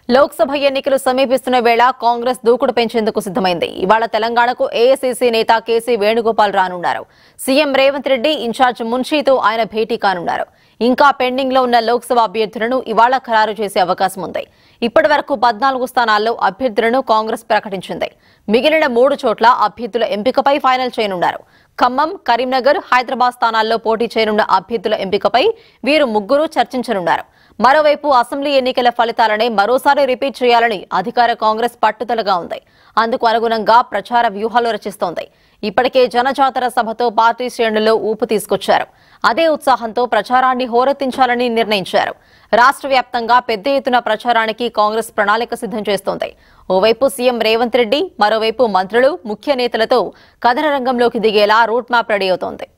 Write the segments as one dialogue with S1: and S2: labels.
S1: లోక్సభ ఎన్నికలు సమీపిస్తున్న వేళ కాంగ్రెస్ దూకుడు పెంచేందుకు సిద్దమైంది ఇవాళ తెలంగాణకు ఏఐసీసీ నేత కేసీ వేణుగోపాల్ రానున్నారు సీఎం రేవంత్ రెడ్డి ఇన్ఛార్జ్ మున్షీతో ఆయన భేటీ కానున్నారు ఇంకా పెండింగ్ లో ఉన్న లోక్సభ అభ్యర్థులను ఇవాళ ఖరారు చేసే అవకాశం ఉంది ఇప్పటి వరకు పద్నాలుగు స్థానాల్లో అభ్యర్థులను కాంగ్రెస్ ప్రకటించింది మిగిలిన మూడు చోట్ల అభ్యర్థుల ఎంపికపై ఫైనల్ చేయనున్నారు ఖమ్మం కరీంనగర్ హైదరాబాద్ స్థానాల్లో పోటీ చేయనున్న అభ్యర్థుల ఎంపికపై వీరు ముగ్గురు చర్చించనున్నారు మరోవైపు అసెంబ్లీ ఎన్నికల ఫలితాలనే మరోసారి రిపీట్ చేయాలని అధికార కాంగ్రెస్ పట్టుదలగా ఉంది అందుకు అనుగుణంగా ప్రచార వ్యూహాలు రచిస్తోంది ఇప్పటికే జనజాతర సభతో పార్టీ శ్రేణుల్లో ఊపు తీసుకొచ్చారు అదే ఉత్సాహంతో ప్రచారాన్ని హోరెత్తించాలని నిర్ణయించారు రాష్ట్ర వ్యాప్తంగా పెద్ద ఎత్తున ప్రచారానికి కాంగ్రెస్ ప్రణాళిక సిద్ధం చేస్తోంది ఓవైపు సీఎం రేవంత్ రెడ్డి మరోవైపు మంత్రులు ముఖ్య నేతలతో కథన రంగంలోకి దిగేలా రూట్ మ్యాప్ రెడీ అవుతోంది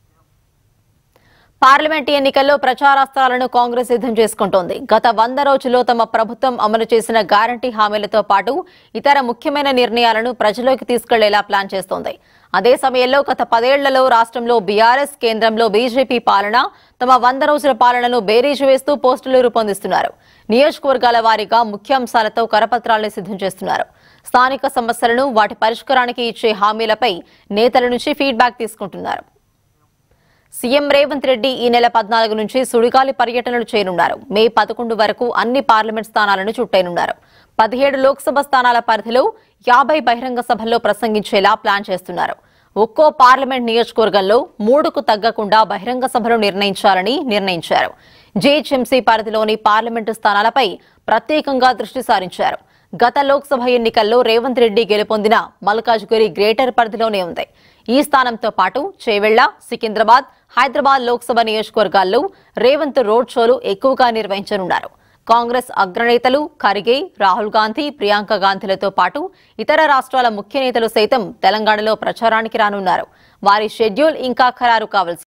S1: పార్లమెంట్ ఎన్నికల్లో ప్రచారాస్త్రాలను కాంగ్రెస్ సిద్ధం చేసుకుంటోంది గత వంద రోజుల్లో తమ ప్రభుత్వం అమలు చేసిన గ్యారంటీ హామీలతో పాటు ఇతర ముఖ్యమైన నిర్ణయాలను ప్రజలోకి తీసుకెళ్లేలా ప్లాన్ చేస్తోంది అదే సమయంలో గత పదేళ్లలో రాష్ట్రంలో బీఆర్ఎస్ కేంద్రంలో బీజేపీ పాలన తమ వంద రోజుల పాలనను బేరీజు వేస్తూ పోస్టులు రూపొందిస్తున్నారు నియోజకవర్గాల వారీగా ముఖ్యాంశాలతో కరపత్రాలను సిద్ధం చేస్తున్నారు స్థానిక సమస్యలను వాటి పరిష్కారానికి ఇచ్చే హామీలపై నేతల నుంచి ఫీడ్బ్యాక్ తీసుకుంటున్నారు సీఎం రేవంత్ రెడ్డి ఈ నెల పద్నాలుగు నుంచి సుడిగాలి పర్యటనలు చేయనున్నారు మే పదకొండు వరకు అన్ని పార్లమెంట్ స్థానాలను చుట్టేనున్నారు పదిహేడు లోక్సభ స్థానాల పరిధిలో యాభై బహిరంగ సభల్లో ప్రసంగించేలా ప్లాన్ చేస్తున్నారు ఒక్కో పార్లమెంట్ నియోజకవర్గంలో మూడుకు తగ్గకుండా బహిరంగ సభలు నిర్ణయించాలని నిర్ణయించారు జీహెచ్ఎంసీ పరిధిలోని పార్లమెంటు స్థానాలపై ప్రత్యేకంగా దృష్టి సారించారు గత లోక్సభ ఎన్నికల్లో రేవంత్ రెడ్డి గెలుపొందిన మల్కాజ్గిరి గ్రేటర్ పరిధిలోనే ఉంది ఈ స్థానంతో పాటు చేవెళ్ల సికింద్రాబాద్ హైదరాబాద్ లోక్సభ నియోజకవర్గాల్లో రేవంత్ రోడ్ షోలు ఎక్కువగా నిర్వహించనున్నారు కాంగ్రెస్ అగ్రనేతలు ఖర్గే రాహుల్ గాంధీ ప్రియాంక గాంధీలతో పాటు ఇతర రాష్ట్రాల ముఖ్య నేతలు సైతం తెలంగాణలో ప్రచారానికి రానున్నారు వారి షెడ్యూల్ ఇంకా ఖరారు కావాల్సి